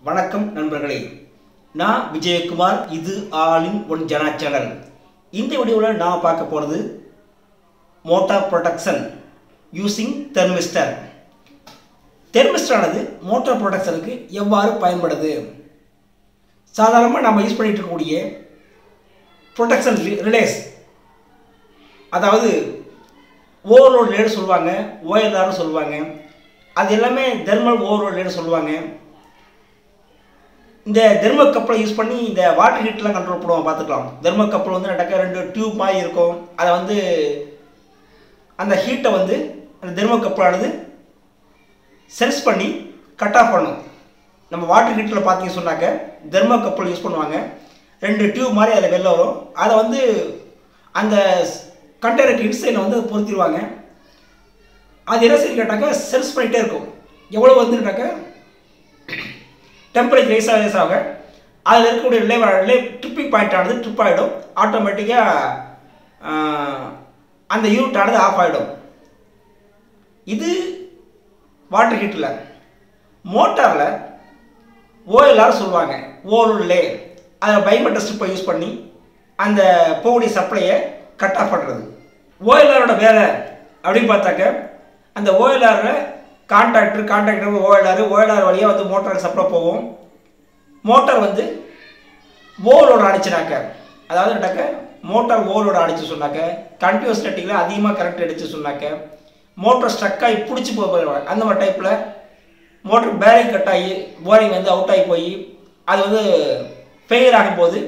வணக்கம் நண்பர்களே நான் விஜயகுமார் இது ஆலின் ஒன் ஜனா சேனல் இந்த வீடியோவில் நான் பார்க்க போகிறது மோட்டார் ப்ரொடக்ஷன் யூசிங் தெர்மிஸ்டர் தெர்மிஸ்டரானது மோட்டார் ப்ரொடக்ஷனுக்கு எவ்வாறு பயன்படுது சாதாரணமாக நம்ம யூஸ் பண்ணிட்டு இருக்கக்கூடிய ப்ரொடக்ஷன் ரிலேஸ் அதாவது ஓவர்லோட் லேடு சொல்லுவாங்க ஓஎல்ஆர்னு சொல்லுவாங்க அது எல்லாமே தெர்மல் ஓவர்லோட் லேடு சொல்லுவாங்க இந்த தெர்மல் கப்பலை யூஸ் பண்ணி இந்த வாட்டர் ஹீட்லாம் கண்ட்ரோல் பண்ணுவோம் பார்த்துக்கலாம் தெர்மல் கப்பல் வந்து நடக்க ரெண்டு டியூப் மாதிரி இருக்கும் அதை வந்து அந்த ஹீட்டை வந்து அந்த தெர்மல் கப்பலானது சென்ஸ் பண்ணி கட் ஆஃப் பண்ணும் நம்ம வாட்டர் ஹீட்டரில் பார்த்தீங்க சொன்னாக்க தெர்மல் கப்பல் யூஸ் பண்ணுவாங்க ரெண்டு டியூப் மாதிரி அதில் வெளில வரும் அதை வந்து அந்த கண்டெய்னருக்கு இன்சைடில் வந்து அதை பொருத்திடுவாங்க அது என்ன சரி கேட்டாக்கா சென்ஸ் பண்ணிகிட்டே இருக்கும் எவ்வளோ வந்துட்டாக்க டெம்பரேச்சர் ரைஸ் ஆக ரைஸ் ஆக அதில் இருக்கக்கூடிய ரிலே ரிலே ட்ரிப்பிங் பாயிண்ட் ஆனது ட்ரிப் ஆகிடும் ஆட்டோமேட்டிக்காக அந்த யூனிட் ஆனது ஆஃப் ஆகிடும் இது வாட்டர் ஹீட்டில் மோட்டாரில் ஓஎல்ஆர் சொல்லுவாங்க ஓலே அதை பைமெட்டர் ஸ்ட்ரிப்பை யூஸ் பண்ணி அந்த போகக்கூடிய சப்ளையை கட் ஆஃப் பண்ணுறது ஓஎல்ஆரோட வேலை அப்படின்னு பார்த்தாக்க அந்த ஓஎல்ஆரில் கான்ட்ராக்டர் கான்ட்ராக்டர் ஓஎல்ஆர் ஓஎல்ஆர் வழியாக வந்து மோட்டாருக்கு சப்ளை போகும் மோட்டார் வந்து ஓவரோட அடிச்சுனாக்க அதாவது என்னட்டாக்க மோட்டார் ஓவரோட அடிச்சு சொன்னாக்க கண்டினியூஸ் நெட்டிங்கில் அதிகமாக கரண்ட் அடிச்சு சொன்னாக்க மோட்டர் ஸ்ட்ரக் ஆகி பிடிச்சி போய் அந்த மாதிரி டைப்பில் மோட்டர் பேரிங் கட் ஆகி போரிங் வந்து அவுட் ஆகி போய் அது வந்து ஃபெயிலியர் ஆகும்போது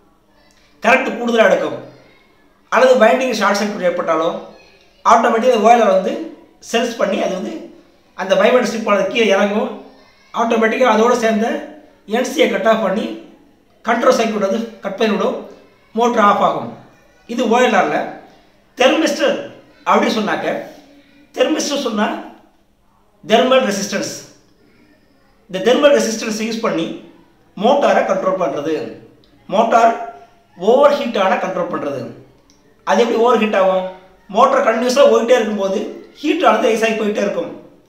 கரண்ட் கூடுதலாக எடுக்கும் அல்லது பைண்டிங் ஷார்ட் சர்க்யூட் ஏற்பட்டாலோ ஆட்டோமேட்டிக்காக ஓயிலர் வந்து சென்ஸ் பண்ணி அது வந்து அந்த பைமெண்ட் ஸ்ட்ரிப் ஆனது கீழே இறங்கும் ஆட்டோமேட்டிக்காக அதோடு சேர்ந்த என்சியை கட் ஆஃப் பண்ணி கண்ட்ரோல் சர்க்யூட் வந்து கட் பண்ணிவிடும் மோட்ரு ஆஃப் ஆகும் இது ஓஎல்ஆரில் தெர்மிஸ்டர் அப்படின்னு சொன்னாக்க தெர்மிஸ்டர் சொன்னால் தெர்மல் ரெசிஸ்டன்ஸ் இந்த தெர்மல் ரெசிஸ்டன்ஸ் யூஸ் பண்ணி மோட்டாரை கண்ட்ரோல் பண்ணுறது மோட்டார் ஓவர் ஹீட்டான கண்ட்ரோல் பண்ணுறது அது எப்படி ஓவர் ஹீட் ஆகும் மோட்டார் கண்டினியூஸாக போயிட்டே இருக்கும்போது ஹீட் ஆனது ரைஸ் ஆகி போயிட்டே இருக்கும்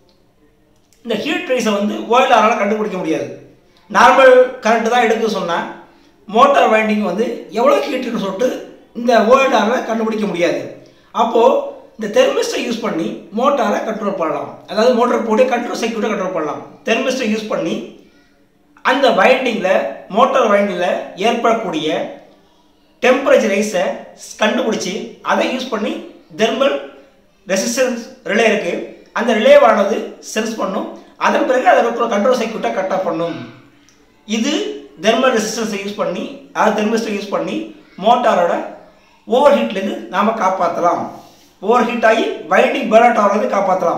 இந்த ஹீட் ரைஸை வந்து ஓயிலாரால் கண்டுபிடிக்க முடியாது நார்மல் கரண்ட் தான் எடுக்க சொன்னால் மோட்டார் வைண்டிங் வந்து எவ்வளோ ஹீட்டுன்னு சொல்லிட்டு இந்த ஓயிலாரில் கண்டுபிடிக்க முடியாது அப்போது இந்த தெர்மிஸ்டை யூஸ் பண்ணி மோட்டாரை கண்ட்ரோல் பண்ணலாம் அதாவது மோட்டார் போட்டு கண்ட்ரோல் சர்க்கியூட்டை கண்ட்ரோல் பண்ணலாம் தெர்மிஸ்டை யூஸ் பண்ணி அந்த வைண்டிங்கில் மோட்டார் வைண்டிங்கில் ஏற்படக்கூடிய டெம்பரேச்சர் ரைஸை கண்டுபிடிச்சி அதை யூஸ் பண்ணி தெர்மல் ரெசிஸ்டன்ஸ் ரிலே இருக்குது அந்த ரிலேவானது சென்ஸ் பண்ணும் அதன் பிறகு அதை இருக்கிற கண்ட்ரோல் சர்க்கியூட்டை கட் ஆஃப் பண்ணும் இது தெர்மல் ரெசிஸ்டன்ஸை யூஸ் பண்ணி அதாவது தெர்மிஸ்டை யூஸ் பண்ணி மோட்டாரோட ஓவர் ஹீட்லேருந்து நாம் காப்பாற்றலாம் ஓவர் ஹீட் ஆகி வைண்டிங் பேர்ன் அவுட் ஆகிறது காப்பாற்றலாம்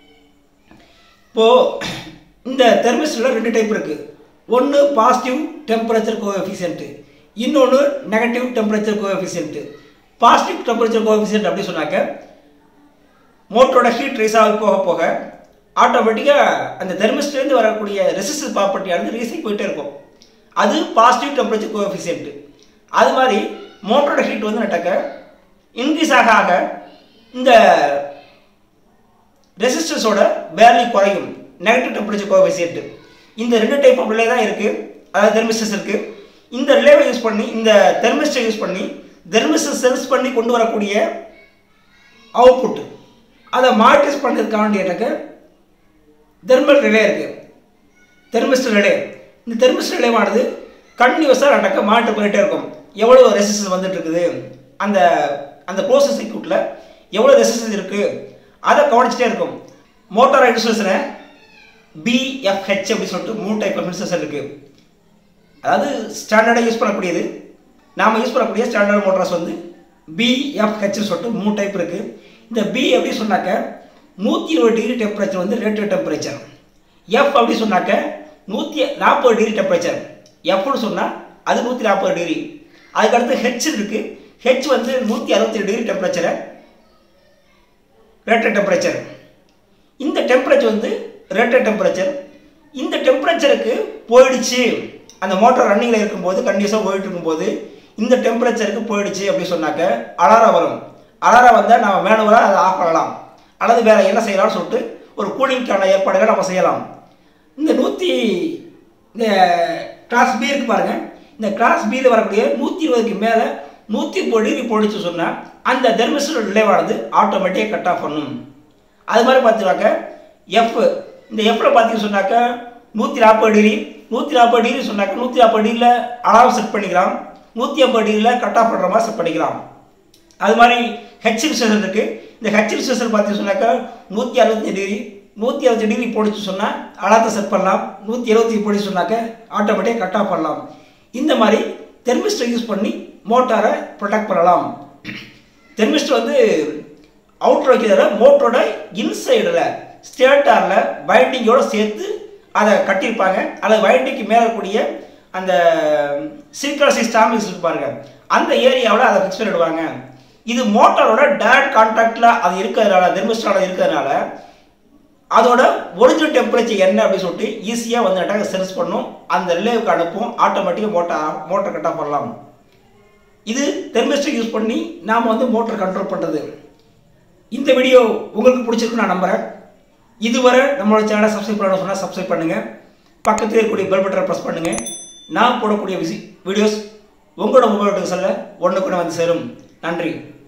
இப்போது இந்த தெர்மிஸ்டில் ரெண்டு டைப் இருக்குது ஒன்று பாசிட்டிவ் டெம்பரேச்சர் கோஎஃபிஷியன்ட்டு இன்னொன்று negative temperature coefficient positive temperature coefficient அப்படி சொன்னாக்க மோட்டரோட ஹீட் ரைஸ் ஆகி போக போக ஆட்டோமேட்டிக்காக அந்த தெர்மிஸ்ட்லேருந்து வரக்கூடிய ரெசிஸ்டன்ஸ் ப்ராப்பர்ட்டியானது ரீஸ் ஆகி போயிட்டே இருக்கும் அது பாசிட்டிவ் டெம்பரேச்சர் கோஎஃபிஷியன்ட்டு அது மாதிரி மோட்டரோட ஹீட் வந்து நட்டாக்க இன்க்ரீஸ் ஆக ஆக இந்த ரெசிஸ்டன்ஸோட வேல்யூ குறையும் நெகட்டிவ் டெம்பரேச்சர் கோஎஃபிஷியன்ட்டு இந்த ரெண்டு டைப் ஆஃப் ரிலே தான் இருக்குது அதாவது தெர்மிஸ்டர்ஸ் இருக்குது இந்த ரிலேவை யூஸ் பண்ணி இந்த தெர்மிஸ்டரை யூஸ் பண்ணி தெர்மிஸ்டர் சென்ஸ் பண்ணி கொண்டு வரக்கூடிய அவுட்புட் அதை மார்டிஸ் பண்ணுறதுக்காண்டி எனக்கு தெர்மல் ரிலே இருக்குது தெர்மிஸ்டர் ரிலே இந்த தெர்மிஸ்டர் ரிலேவானது கண்டினியூஸாக நடக்க மாட்டு போயிட்டே இருக்கும் எவ்வளோ ரெசிஸ்டன்ஸ் வந்துட்டு இருக்குது அந்த அந்த ப்ரோசஸ் சர்க்யூட்டில் எவ்வளோ ரெசிஸ்டன்ஸ் இருக்குது அதை கவனிச்சிட்டே இருக்கும் மோட்டார் இன்சுலேஷனை பிஎஃப்ஹெச் அப்படின்னு சொல்லிட்டு மூணு டைப் ஆஃப் இன்சுலேஷன் இருக்குது அதாவது ஸ்டாண்டர்டாக யூஸ் பண்ணக்கூடியது நாம் யூஸ் பண்ணக்கூடிய ஸ்டாண்டர்ட் மோட்டார்ஸ் வந்து பிஎஃப்ஹெச்னு சொல்லிட்டு மூணு டைப் இருக்குது இந்த பி எப்படி சொன்னாக்க நூற்றி இருபது டிகிரி டெம்பரேச்சர் வந்து ரேட்டட் டெம்பரேச்சர் எஃப் அப்படி சொன்னாக்க நூற்றி நாற்பது டிகிரி டெம்பரேச்சர் எஃப்னு சொன்னால் அது நூற்றி நாற்பது டிகிரி அதுக்கடுத்து ஹெச் இருக்குது ஹெச் வந்து நூற்றி அறுபத்தி டிகிரி டெம்பரேச்சரை ரேட்டட் டெம்பரேச்சர் இந்த டெம்பரேச்சர் வந்து ரேட்டட் டெம்பரேச்சர் இந்த டெம்பரேச்சருக்கு போயிடுச்சு அந்த மோட்டார் ரன்னிங்கில் இருக்கும்போது கண்டினியூஸாக போயிட்டு இருக்கும்போது இந்த டெம்பரேச்சருக்கு போயிடுச்சு அப்படின்னு சொன்னாக்க அலாரம் வரும் அலாரம் வந்தால் நம்ம மேனுவலாக அதை ஆஃப் பண்ணலாம் அல்லது வேறு என்ன செய்யலாம்னு சொல்லிட்டு ஒரு கூலிங்க்கான ஏற்பாடுகளை நம்ம செய்யலாம் இந்த நூற்றி இந்த கிளாஸ் பி இருக்கு பாருங்க இந்த கிளாஸ் பியில் வரக்கூடிய நூற்றி இருபதுக்கு மேலே நூற்றி முப்பது டிகிரி போடுச்சு சொன்னால் அந்த தெர்மிஸ்டர் ரிலேவானது ஆட்டோமேட்டிக்காக கட் ஆஃப் பண்ணும் அது மாதிரி பார்த்துனாக்க எஃப் இந்த எஃப்ல பார்த்தீங்கன்னு சொன்னாக்க நூற்றி நாற்பது டிகிரி நூற்றி நாற்பது டிகிரி சொன்னாக்க நூற்றி நாற்பது டிகிரியில் அலாரம் செட் பண்ணிக்கலாம் நூற்றி ஐம்பது டிகிரியில் கட் ஆஃப் பண்ணுற மாதிரி செட் பண்ணிக்கலாம் அது மாதிரி ஹெச்எல் செஷன் இருக்குது இந்த ஹெச்எல் செஷன் பார்த்தீங்கன்னு சொன்னாக்கா நூற்றி அறுபத்தஞ்சு டிகிரி நூற்றி அறுபத்தஞ்சு டிகிரி போடிச்சு சொன்னால் அலாரத்தை செட் பண்ணலாம் நூற்றி இருபத்தி போடி சொன்னாக்க ஆட்டோமேட்டிக்காக கட் ஆஃப் பண்ணலாம் இந்த மாதிரி தெர்மிஸ்டர் யூஸ் பண்ணி மோட்டாரை ப்ரொடெக்ட் பண்ணலாம் தெர்மிஸ்டர் வந்து அவுட்ரு வைக்கிறத மோட்டரோட இன்சைடில் ஸ்டேட்டாரில் வைண்டிங்கோட சேர்த்து அதை கட்டியிருப்பாங்க அதை வைண்டிங்க்கு மேலே இருக்கக்கூடிய அந்த சீக்கிரசி ஸ்டாம்பிங்ஸ் இருக்கு பாருங்க அந்த ஏரியாவில் அதை ஃபிக்ஸ் பண்ணிடுவாங்க இது மோட்டாரோட டேரக்ட் கான்டாக்டில் அது இருக்கிறதுனால தெர்மிஸ்டால இருக்கிறதுனால அதோட ஒரிஜினல் டெம்பரேச்சர் என்ன அப்படின்னு சொல்லிட்டு ஈஸியாக வந்து நட்டாக சென்ஸ் பண்ணும் அந்த ரிலேவுக்கு அனுப்பும் ஆட்டோமேட்டிக்காக மோட்டார் மோட்டர் கட் ஆஃப் பண்ணலாம் இது தெர்மிஸ்டர் யூஸ் பண்ணி நாம் வந்து மோட்டர் கண்ட்ரோல் பண்ணுறது இந்த வீடியோ உங்களுக்கு பிடிச்சிருக்குன்னு நான் நம்புகிறேன் இதுவரை நம்மளோட சேனலை சப்ஸ்கிரைப் பண்ண சொன்னால் சப்ஸ்கிரைப் பண்ணுங்கள் பக்கத்தில் இருக்கக்கூடிய பெல் பட்டனை ப்ரெஸ் பண்ணுங்கள் நான் போடக்கூடிய விசி வீடியோஸ் உங்களோட மொபைல் செல்ல ஒன்றுக்குன்னு வந்து சேரும் நன்றி